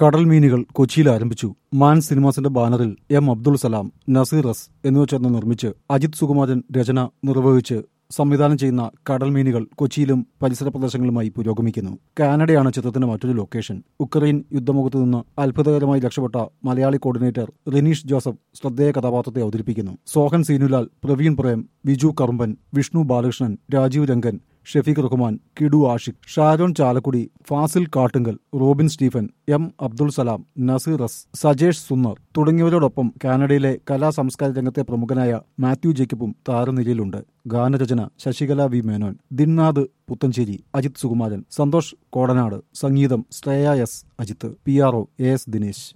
കടൽ മീനുകൾ കൊച്ചിയിൽ ആരംഭിച്ചു മാൻ സിനിമാസിന്റെ ബാനറിൽ എം അബ്ദുൾ സലാം നസീർ എസ് എന്നിവർ ചേർന്ന് നിർമ്മിച്ച് അജിത് സുകുമാരൻ രചന നിർവഹിച്ച് സംവിധാനം ചെയ്യുന്ന കടൽ മീനുകൾ കൊച്ചിയിലും പരിസര പ്രദേശങ്ങളുമായി പുരോഗമിക്കുന്നു കാനഡയാണ് ചിത്രത്തിന്റെ മറ്റൊരു ലൊക്കേഷൻ ഉക്രൈൻ യുദ്ധമുഖത്ത് നിന്ന് അത്ഭുതകരമായി രക്ഷപ്പെട്ട മലയാളി കോർഡിനേറ്റർ റിനീഷ് ജോസഫ് ശ്രദ്ധേയ കഥാപാത്രത്തെ അവതരിപ്പിക്കുന്നു Sohan Seenulal Praveen Prem Viju Karumban Vishnu Balakrishnan Rajeev Rangan Shefeeq Rahman Kidu Ashiq Sharon Chalakudy Fazil Kattungal Robin Stephen M Abdul Salam Naseer S Sajesh Sunnar തുടങ്ങിയവരോടൊപ്പം കാനഡയിലെ കലാ സംസ്കാര രംഗത്തെ പ്രമുഖനായ മാത്യു ജേക്കബും താരനിരയിലുണ്ട് ഗാനരചന ശശികല വി മേനോൻ ദിൻനാഥ് പുത്തഞ്ചേരി അജിത് സുകുമാരൻ സന്തോഷ് കോടനാട് സംഗീതം Shreya S Ajith P R O A S Dinesh